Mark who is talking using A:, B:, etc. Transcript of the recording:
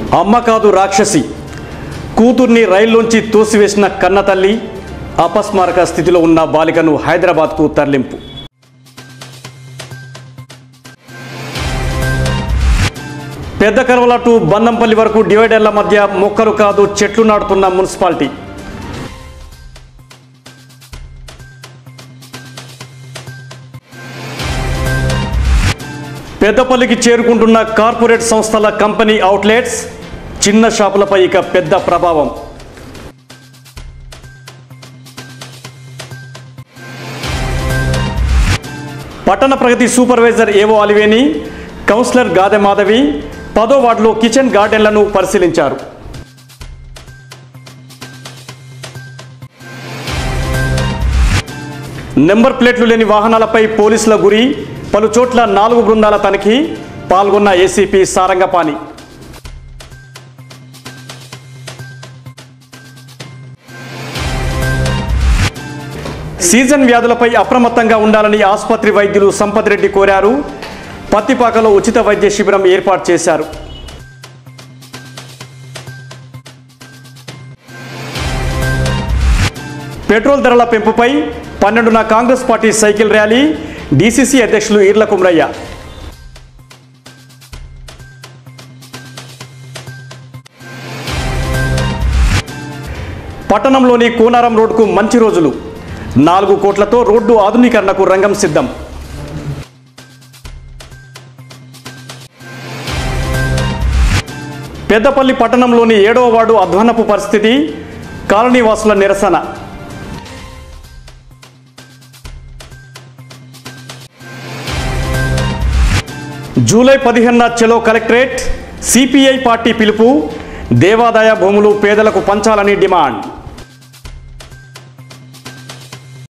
A: అమ్మ కాదు రాక్షసి కూతుర్ని రైల్లోంచి తోసివేసిన కన్న తల్లి అపస్మారక స్థితిలో ఉన్న బాలికను హైదరాబాద్కు తరలింపు పెద్ద కరవల టు బందంపల్లి వరకు డివైడర్ల మధ్య మొక్కలు కాదు చెట్లు నాటుతున్న మున్సిపాలిటీ పెద్దపల్లికి చేరుకుంటున్న కార్పొరేట్ సంస్థల కంపెనీ అవుట్లెట్స్ చిన్న షాపులపై ఇక పెద్ద ప్రభావం పట్టణ ప్రగతి సూపర్వైజర్ ఏవో అలివేని కౌన్సిలర్ గాదె మాధవి పదో వార్డులో కిచెన్ గార్డెన్లను పరిశీలించారు నెంబర్ ప్లేట్లు లేని వాహనాలపై పోలీసుల గురి పలు చోట్ల నాలుగు బృందాల తనిఖీ పాల్గొన్న ఏసీపీ సారంగపాణి సీజన్ వ్యాధులపై అప్రమత్తంగా ఉండాలని ఆసుపత్రి వైద్యులు సంపత్ రెడ్డి కోరారు పత్తిపాకలో ఉచిత వైద్య శిబిరం ఏర్పాటు చేశారు పెట్రోల్ ధరల పెంపుపై పన్నెండున Congress party cycle rally DCC అధ్యక్షులు ఈర్ల కుమ్రయ్య పట్టణంలోని కోనారం రోడ్డుకు మంచి రోజులు నాలుగు కోట్లతో రోడ్డు ఆధునీకరణకు రంగం సిద్ధం పెద్దపల్లి పట్టణంలోని ఏడవ వార్డు అధ్వానపు పరిస్థితి కాలనీవాసుల నిరసన జూలై పదిహేనున చెలో కలెక్టరేట్ సిపిఐ పార్టీ పిలుపు దేవాదాయ భూములు పేదలకు పంచాలని డిమాండ్